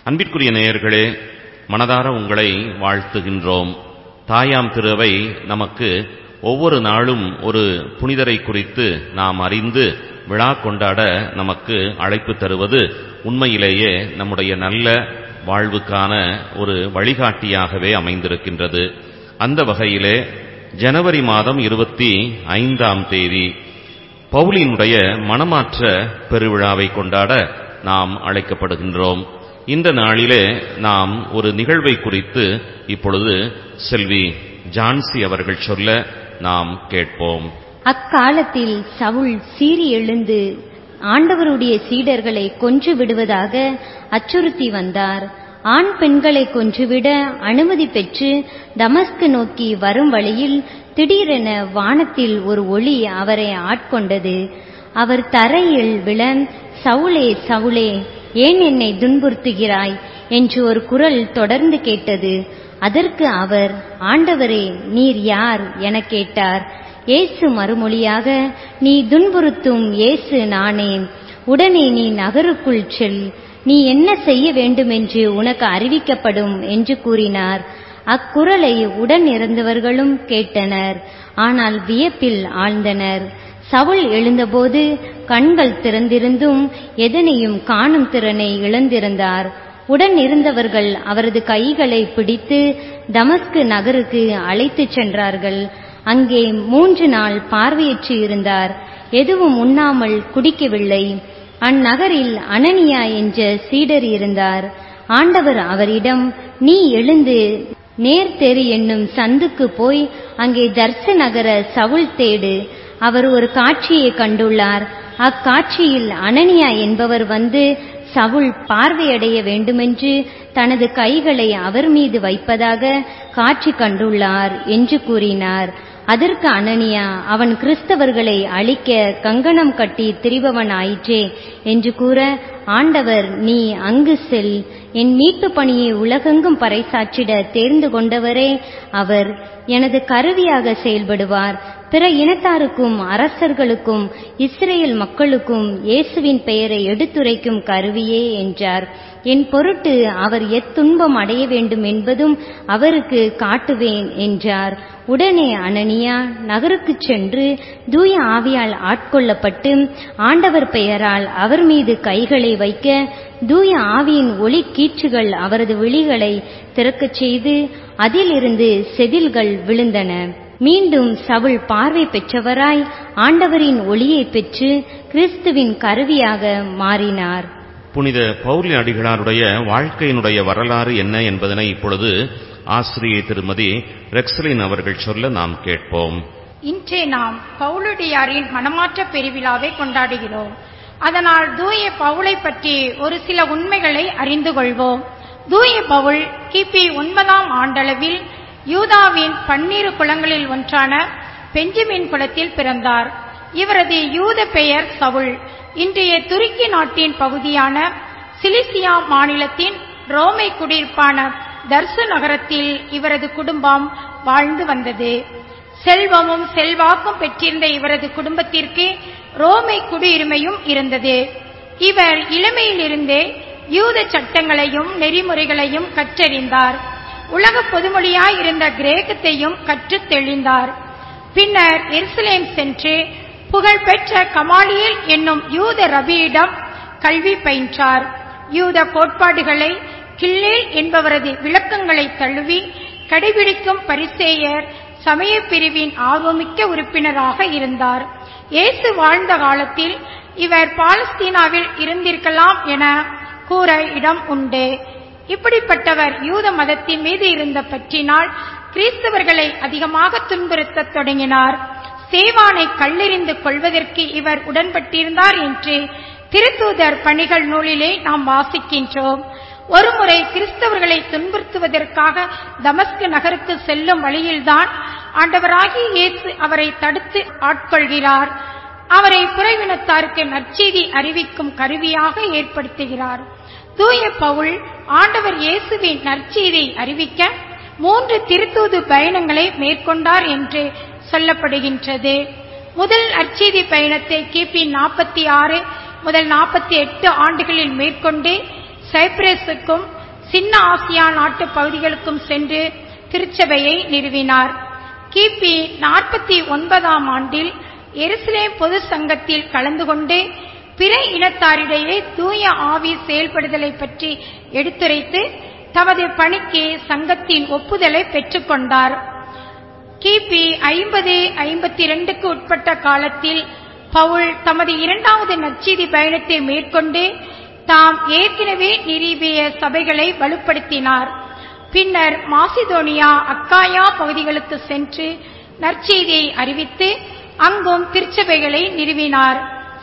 அன்பிற்குரிய நேயர்களே மனதார உங்களை வாழ்த்துகின்றோம் தாயாம் திருவை நமக்கு ஒவ்வொரு நாளும் ஒரு புனிதரை குறித்து நாம் அறிந்து விழா கொண்டாட நமக்கு அழைப்பு தருவது உண்மையிலேயே நம்முடைய நல்ல வாழ்வுக்கான ஒரு வழிகாட்டியாகவே அமைந்திருக்கின்றது அந்த வகையிலே ஜனவரி மாதம் இருபத்தி ஐந்தாம் தேதி பவுலினுடைய மனமாற்ற பெருவிழாவை கொண்டாட நாம் அழைக்கப்படுகின்றோம் இந்த நாளிலே நாம் ஒரு நிகழ்வை குறித்து இப்பொழுது செல்வி ஜான்சி அவர்கள் சொல்ல நாம் கேட்போம் அக்காலத்தில் சவுல் சீறி எழுந்து ஆண்டவருடைய சீடர்களை கொன்று விடுவதாக அச்சுறுத்தி வந்தார் ஆண் பெண்களை கொன்றுவிட அனுமதி பெற்று தமஸ்கு நோக்கி வரும் வழியில் திடீரென வானத்தில் ஒரு ஒளி அவரை ஆட்கொண்டது அவர் தரையில் விழ சவுளே சவுளே ஏன் என்னை துன்புறுத்துகிறாய் என்று ஒரு குரல் தொடர்ந்து கேட்டது அதற்கு அவர் ஆண்டவரே நீர் யார் என கேட்டார் இயேசு மறுமொழியாக நீ துன்புறுத்தும் இயேசு நானே உடனே நீ நகருக்குள் செல் நீ என்ன செய்ய வேண்டுமென்று உனக்கு அறிவிக்கப்படும் என்று கூறினார் அக்குரலை உடன் இருந்தவர்களும் கேட்டனர் ஆனால் வியப்பில் ஆழ்ந்தனர் சவுல் எழுந்தபோது கண்கள் திறந்திருந்தும் எதனையும் காணும் திறனை இழந்திருந்தார் உடன் இருந்தவர்கள் அவரது கைகளை பிடித்து தமஸ்கு நகருக்கு அழைத்துச் சென்றார்கள் அங்கே மூன்று நாள் பார்வையற்று இருந்தார் எதுவும் உண்ணாமல் குடிக்கவில்லை அந்நகரில் அனனியா என்ற சீடர் இருந்தார் ஆண்டவர் அவரிடம் நீ எழுந்து நேர்தெரு என்னும் சந்துக்கு போய் அங்கே தர்ச நகர சவுல் தேடு அவர் ஒரு காட்சியை கண்டுள்ளார் அக்காட்சியில் அனனியா என்பவர் வந்து சவுல் பார்வையடைய வேண்டுமென்று தனது கைகளை அவர் மீது வைப்பதாக காட்சி கண்டுள்ளார் என்று கூறினார் அதற்கு அனனியா அவன் கிறிஸ்தவர்களை அழிக்க கங்கணம் கட்டி திரிபவன் ஆயிற்றே என்று கூற ஆண்டவர் நீ அங்கு செல் என் மீட்பு பணியை உலகெங்கும் பறைசாற்றிட தேர்ந்து கொண்டவரே அவர் எனது கருவியாக செயல்படுவார் பிற இனத்தாருக்கும் அரசர்களுக்கும் இஸ்ரேல் மக்களுக்கும் இயேசுவின் பெயரை எடுத்துரைக்கும் கருவியே என்றார் என் பொருட்டு அவர் எத்துன்பம் அடைய வேண்டும் என்பதும் அவருக்கு காட்டுவேன் என்றார் உடனே அனனியா நகருக்குச் சென்று தூய ஆவியால் ஆட்கொள்ளப்பட்டு ஆண்டவர் பெயரால் அவர் மீது கைகளை வைக்க தூய ஆவியின் ஒளி கீற்றுகள் அவரது விழிகளை திறக்கச் செய்து அதிலிருந்து செதில்கள் விழுந்தன மீண்டும் சவுல் பார்வை பெற்றவராய் ஆண்டவரின் ஒளியை பெற்று கிறிஸ்துவின் கருவியாக மாறினார் புனித பௌர்ணி அடிகளாருடைய வாழ்க்கையினுடைய வரலாறு என்ன என்பதனை இப்பொழுது ஆசிரியை திருமதி ரெக்ஸலின் அவர்கள் சொல்ல நாம் கேட்போம் இன்றே நாம் பவுலடியாரின் மனமாற்ற பெருவிழாவை கொண்டாடுகிறோம் அதனால் தூய பவுலை பற்றி ஒரு சில உண்மைகளை அறிந்து கொள்வோம் தூய பவுல் கிபி ஒன்பதாம் ஆண்டளவில் யூதாவின் பன்னிரு குளங்களில் ஒன்றான பெஞ்சமின் குலத்தில் பிறந்தார் இவரது யூத பெயர் சவுல் இன்றைய துருக்கி நாட்டின் பகுதியான சிலிசியா மாநிலத்தின் ரோமை குடியிருப்பான தர்சு நகரத்தில் இவரது குடும்பம் வாழ்ந்து வந்தது செல்வமும் செல்வாக்கும் பெற்றிருந்த இவரது குடும்பத்திற்கு ரோமை குடியுரிமையும் இருந்தது இவர் இளமையிலிருந்தே யூத சட்டங்களையும் நெறிமுறைகளையும் கற்றறிந்தார் உலக பொதுமொழியாய் இருந்த கிரேக்கத்தையும் கற்றுத் தெளிந்தார் பின்னர் எருசலேம் சென்று புகழ்பெற்ற கமாலியல் என்னும் யூத ரபியிடம் கல்வி பயின்றார் யூத கோட்பாடுகளை கில்லேல் என்பவரது விளக்கங்களை தழுவி கடைபிடிக்கும் பரிசேயர் சமய பிரிவின் ஆர்வமிக்க உறுப்பினராக இருந்தார் இயேசு வாழ்ந்த காலத்தில் இவர் பாலஸ்தீனாவில் இருந்திருக்கலாம் என கூற இடம் உண்டு இப்படிப்பட்டவர் யூத மதத்தின் மீது இருந்த பற்றினால் கிறிஸ்தவர்களை அதிகமாக துன்புறுத்தத் தொடங்கினார் சேவானை கல்லெறிந்து கொள்வதற்கு இவர் உடன்பட்டிருந்தார் என்று திருத்தூதர் பணிகள் நூலிலே நாம் வாசிக்கின்றோம் ஒருமுறை கிறிஸ்தவர்களை துன்புறுத்துவதற்காக தமஸ்கு நகருக்கு செல்லும் வழியில்தான் ஆண்டவராகிய இயேசு அவரை தடுத்து ஆட்கொள்கிறார் அவரை புறவினத்தாருக்கு நற்செய்தி அறிவிக்கும் கருவியாக ஏற்படுத்துகிறார் தூய பவுல் ஆண்டவர் இயேசுவின் நற்செய்தியை அறிவிக்க மூன்று திருத்தூது பயணங்களை மேற்கொண்டார் என்று சொல்லப்படுகின்றது முதல் நற்செய்தி பயணத்தை கிபி நாற்பத்தி ஆறு முதல் நாற்பத்தி எட்டு ஆண்டுகளில் மேற்கொண்டு சைப்ரஸுக்கும் சின்ன ஆசியா நாட்டு பகுதிகளுக்கும் சென்று திருச்சபையை நிறுவினார் கிபி நாற்பத்தி ஒன்பதாம் ஆண்டில் எருசலேம் பொது சங்கத்தில் கலந்து கொண்டு பிற இனத்தாரிடையே தூய ஆவி செயல்படுதலை பற்றி எடுத்துரைத்து தமது பணிக்கு சங்கத்தின் ஒப்புதலை பெற்றுக்கொண்டார் கிபி ஐம்பது ஐம்பத்தி ரெண்டுக்கு உட்பட்ட காலத்தில் பவுல் தமது இரண்டாவது நற்செய்தி பயணத்தை மேற்கொண்டு தாம் ஏற்கனவே நிறுவிய சபைகளை வலுப்படுத்தினார் பின்னர் மாசிதோனியா அக்காயா பகுதிகளுக்கு சென்று நற்செய்தியை அறிவித்து அங்கும் திருச்சபைகளை நிறுவினார்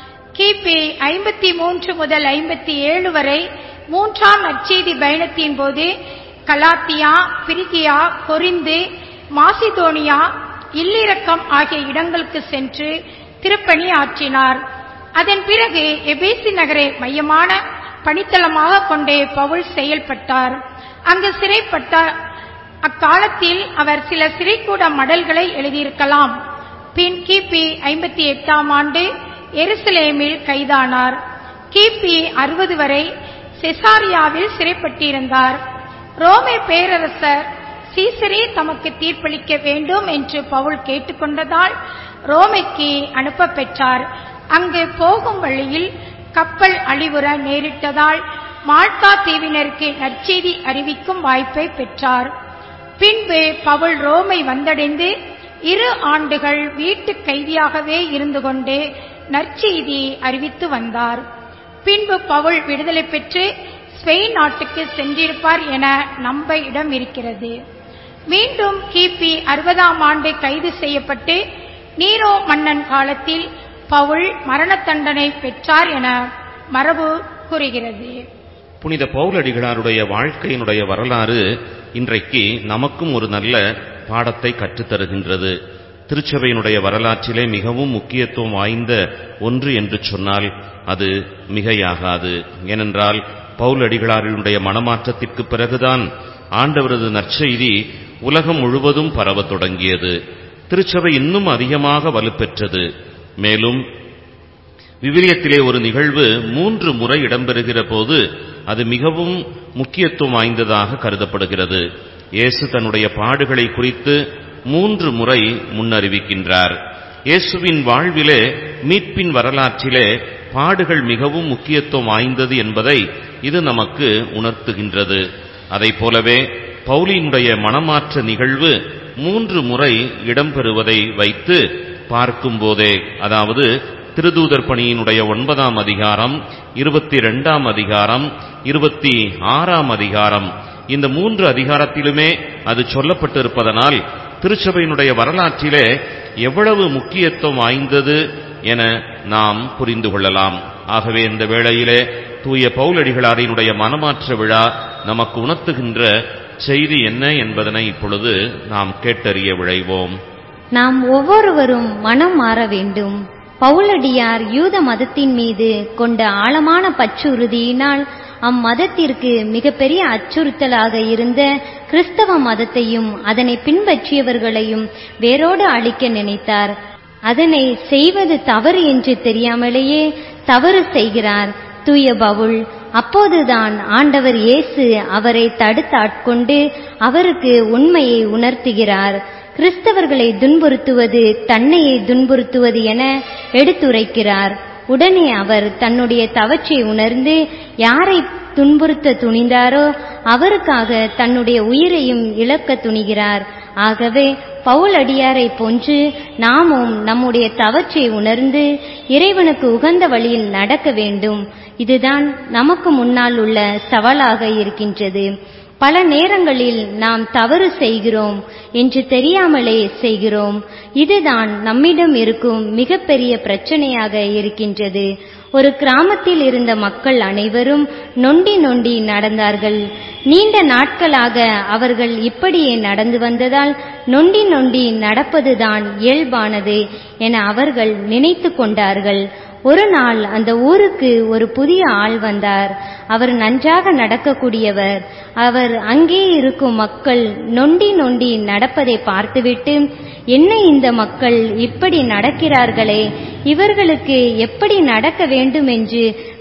கிபி ஐம்பத்தி மூன்று முதல் ஐம்பத்தி ஏழு வரை மூன்றாம் நற்செய்தி பயணத்தின் போது கலாத்தியா பிரிகியா கொரிந்து மாசிதோனியா இல்லிரக்கம் ஆகிய இடங்களுக்கு சென்று திருப்பணி ஆற்றினார் அதன் பிறகு எபேசி நகரை மையமான பணித்தளமாக கொண்டே பவுல் செயல்பட்டார் அங்கு சிறைப்பட்ட அக்காலத்தில் அவர் சில சிறைக்கூட மடல்களை எழுதியிருக்கலாம் பின் கிபி ஐம்பத்தி எட்டாம் ஆண்டு எருசலேமில் கைதானார் கிபி அறுபது வரை செசாரியாவில் சிறைப்பட்டிருந்தார் ரோமே பேரரசர் சீசரே தமக்கு தீர்ப்பளிக்க வேண்டும் என்று பவுல் கேட்டுக்கொண்டதால் ரோமைக்கு அனுப்ப பெற்றார் அங்கு போகும் வழியில் கப்பல் அழிவுற நேரிட்டதால் மால்டா தீவினருக்கு நற்செய்தி அறிவிக்கும் வாய்ப்பை பெற்றார் பின்பு பவுல் ரோமை வந்தடைந்து இரு ஆண்டுகள் வீட்டு கைதியாகவே இருந்து கொண்டு நற்செய்தி அறிவித்து வந்தார் பின்பு பவுல் விடுதலை பெற்று ஸ்பெயின் நாட்டுக்கு சென்றிருப்பார் என நம்ப இடம் இருக்கிறது மீண்டும் கிபி அறுபதாம் ஆண்டு கைது செய்யப்பட்டு நீரோ மன்னன் காலத்தில் பவுல் மரண தண்டனை பெற்றார் என மரபு கூறுகிறது புனித பவுலடிகளாருடைய வாழ்க்கையினுடைய வரலாறு இன்றைக்கு நமக்கும் ஒரு நல்ல பாடத்தை கற்றுத்தருகின்றது திருச்சபையினுடைய வரலாற்றிலே மிகவும் முக்கியத்துவம் வாய்ந்த ஒன்று என்று சொன்னால் அது மிகையாகாது ஏனென்றால் பவுலடிகளாரினுடைய மனமாற்றத்திற்கு பிறகுதான் ஆண்டவரது நற்செய்தி உலகம் முழுவதும் பரவத் தொடங்கியது திருச்சபை இன்னும் அதிகமாக வலுப்பெற்றது மேலும் விவிலியத்திலே ஒரு நிகழ்வு மூன்று முறை இடம்பெறுகிற போது அது மிகவும் முக்கியத்துவம் வாய்ந்ததாக கருதப்படுகிறது இயேசு தன்னுடைய பாடுகளை குறித்து மூன்று முறை முன்னறிவிக்கின்றார் இயேசுவின் வாழ்விலே மீட்பின் வரலாற்றிலே பாடுகள் மிகவும் முக்கியத்துவம் வாய்ந்தது என்பதை இது நமக்கு உணர்த்துகின்றது அதைப் போலவே பவுலினுடைய மனமாற்ற நிகழ்வு மூன்று முறை இடம்பெறுவதை வைத்து பார்க்கும்போதே அதாவது திருதூதர் பணியினுடைய ஒன்பதாம் அதிகாரம் இருபத்தி ரெண்டாம் அதிகாரம் இருபத்தி ஆறாம் அதிகாரம் இந்த மூன்று அதிகாரத்திலுமே அது சொல்லப்பட்டிருப்பதனால் திருச்சபையினுடைய வரலாற்றிலே எவ்வளவு முக்கியத்துவம் வாய்ந்தது என நாம் புரிந்து கொள்ளலாம் ஆகவே இந்த வேளையிலே தூய பவுலடிகளாரினுடைய மனமாற்ற விழா நமக்கு உணர்த்துகின்ற செய்தி என்ன என்பதனை இப்பொழுது நாம் கேட்டறிய விழைவோம் நாம் ஒவ்வொருவரும் மனம் மாற வேண்டும் பவுலடியார் யூத மதத்தின் மீது கொண்ட ஆழமான பற்றுறுதியினால் அம்மதத்திற்கு மிகப்பெரிய அச்சுறுத்தலாக இருந்த கிறிஸ்தவ மதத்தையும் அதனை பின்பற்றியவர்களையும் வேரோடு அழிக்க நினைத்தார் அதனை செய்வது தவறு என்று தெரியாமலேயே தவறு செய்கிறார் தூய பவுல் அப்போதுதான் ஆண்டவர் இயேசு அவரை தடுத்தாட்கொண்டு அவருக்கு உண்மையை உணர்த்துகிறார் கிறிஸ்தவர்களை துன்புறுத்துவது தன்னையை துன்புறுத்துவது என எடுத்துரைக்கிறார் உடனே அவர் தன்னுடைய தவற்றை உணர்ந்து யாரை துன்புறுத்த துணிந்தாரோ அவருக்காக தன்னுடைய உயிரையும் இழக்க துணிகிறார் ஆகவே பவுலடியாரை போன்று நாமும் நம்முடைய தவற்றை உணர்ந்து இறைவனுக்கு உகந்த வழியில் நடக்க வேண்டும் இதுதான் நமக்கு முன்னால் உள்ள சவாலாக இருக்கின்றது பல நேரங்களில் நாம் தவறு செய்கிறோம் என்று தெரியாமலே செய்கிறோம் இதுதான் நம்மிடம் இருக்கும் மிகப்பெரிய பிரச்சனையாக இருக்கின்றது ஒரு கிராமத்தில் இருந்த மக்கள் அனைவரும் நொண்டி நொண்டி நடந்தார்கள் நீண்ட நாட்களாக அவர்கள் இப்படியே நடந்து வந்ததால் நொண்டி நொண்டி நடப்பதுதான் இயல்பானது என அவர்கள் நினைத்து கொண்டார்கள் ஒரு நாள் அந்த ஊருக்கு ஒரு புதிய ஆள் வந்தார் அவர் நன்றாக நடக்கக்கூடியவர் அவர் அங்கே இருக்கும் மக்கள் நொண்டி நொண்டி நடப்பதை பார்த்துவிட்டு என்ன இந்த மக்கள் இப்படி நடக்கிறார்களே இவர்களுக்கு எப்படி நடக்க வேண்டும் என்று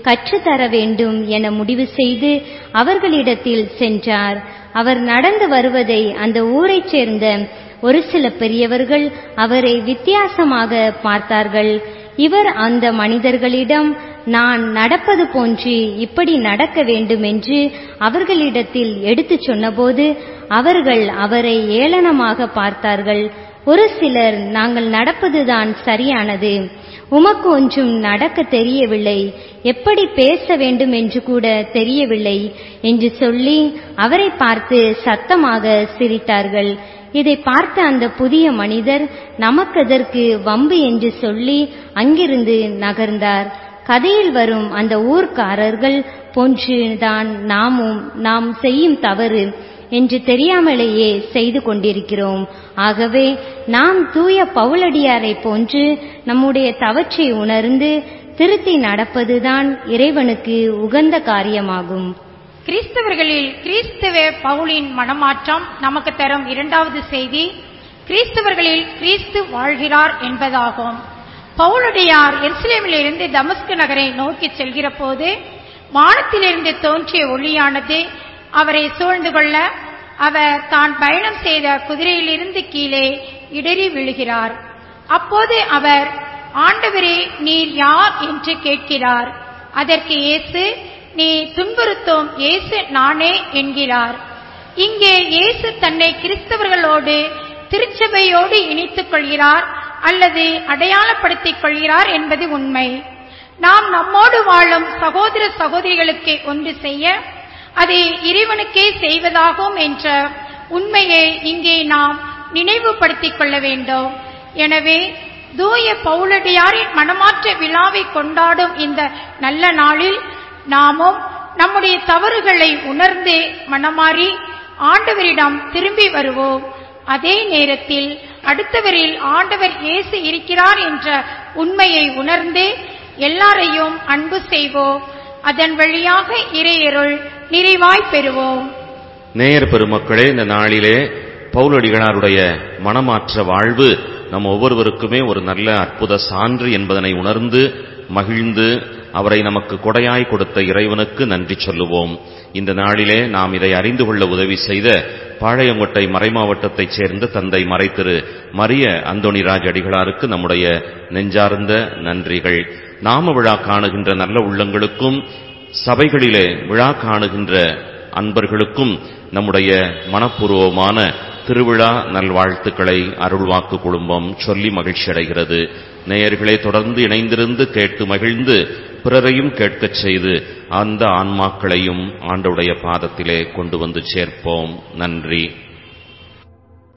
கற்றுத்தர வேண்டும் என முடிவு செய்து அவர்களிடத்தில் சென்றார் அவர் நடந்து வருவதை அந்த ஊரைச் சேர்ந்த ஒரு சில பெரியவர்கள் அவரை வித்தியாசமாக பார்த்தார்கள் இவர் அந்த மனிதர்களிடம் நான் நடப்பது போன்று இப்படி நடக்க வேண்டும் என்று அவர்களிடத்தில் எடுத்துச் சொன்னபோது அவர்கள் அவரை ஏளனமாக பார்த்தார்கள் ஒரு சிலர் நாங்கள் நடப்பதுதான் சரியானது உமக்கு ஒன்றும் நடக்க தெரியவில்லை எப்படி பேச வேண்டும் என்று கூட தெரியவில்லை என்று சொல்லி அவரை பார்த்து சத்தமாக சிரித்தார்கள் இதை பார்த்த அந்த புதிய மனிதர் நமக்கதற்கு வம்பு என்று சொல்லி அங்கிருந்து நகர்ந்தார் கதையில் வரும் அந்த ஊர்க்காரர்கள் போன்றுதான் நாமும் நாம் செய்யும் தவறு என்று தெரியாமலேயே செய்து கொண்டிருக்கிறோம் ஆகவே நாம் தூய பவுலடியாரை போன்று நம்முடைய தவற்றை உணர்ந்து திருத்தி நடப்பதுதான் இறைவனுக்கு உகந்த காரியமாகும் கிறிஸ்தவர்களில் கிறிஸ்தவ பவுலின் மனமாற்றம் நமக்கு தரும் இரண்டாவது செய்தி கிறிஸ்தவர்களில் கிறிஸ்து வாழ்கிறார் என்பதாகும் பவுலுடையார் எருசலேமிலிருந்து தமஸ்கு நகரை நோக்கி செல்கிற போது வானத்திலிருந்து தோன்றிய ஒளியானது அவரை சூழ்ந்து கொள்ள அவர் தான் பயணம் செய்த குதிரையிலிருந்து கீழே இடறி விழுகிறார் அப்போது அவர் ஆண்டவரே நீர் யார் என்று கேட்கிறார் அதற்கு இயேசு நீ துன்புறுத்தும் இயேசு நானே என்கிறார் இங்கே இயேசு தன்னை கிறிஸ்தவர்களோடு திருச்சபையோடு இணைத்துக் கொள்கிறார் அல்லது அடையாளப்படுத்திக் கொள்கிறார் என்பது உண்மை நாம் நம்மோடு வாழும் சகோதர சகோதரிகளுக்கு ஒன்று செய்ய அதை இறைவனுக்கே செய்வதாகும் என்ற உண்மையை இங்கே நாம் நினைவுபடுத்திக் கொள்ள வேண்டும் எனவே தூய பவுலடியாரின் மனமாற்ற விழாவை கொண்டாடும் இந்த நல்ல நாளில் நாமும் நம்முடைய தவறுகளை உணர்ந்து மனமாறி ஆண்டவரிடம் திரும்பி வருவோம் அதே நேரத்தில் அடுத்தவரில் ஆண்டவர் இயேசு இருக்கிறார் என்ற உண்மையை உணர்ந்து எல்லாரையும் அன்பு செய்வோம் அதன் வழியாக இறையருள் நிறைவாய் பெறுவோம் நேயர் பெருமக்களே இந்த நாளிலே பவுலடிகளாருடைய மனமாற்ற வாழ்வு நம் ஒவ்வொருவருக்குமே ஒரு நல்ல அற்புத சான்று என்பதனை உணர்ந்து மகிழ்ந்து அவரை நமக்கு கொடையாய் கொடுத்த இறைவனுக்கு நன்றி சொல்லுவோம் இந்த நாளிலே நாம் இதை அறிந்து கொள்ள உதவி செய்த பாளையங்கோட்டை மறைமாவட்டத்தைச் சேர்ந்த தந்தை மறைத்திரு மரிய அந்தோணிராஜ் அடிகளாருக்கு நம்முடைய நெஞ்சார்ந்த நன்றிகள் நாம விழா காணுகின்ற நல்ல உள்ளங்களுக்கும் சபைகளிலே விழா காணுகின்ற அன்பர்களுக்கும் நம்முடைய மனப்பூர்வமான திருவிழா நல்வாழ்த்துக்களை அருள்வாக்கு குடும்பம் சொல்லி மகிழ்ச்சி அடைகிறது நேயர்களை தொடர்ந்து இணைந்திருந்து கேட்டு மகிழ்ந்து பிறரையும் கேட்கச் செய்து அந்த ஆன்மாக்களையும் ஆண்டவுடைய பாதத்திலே கொண்டு வந்து சேர்ப்போம் நன்றி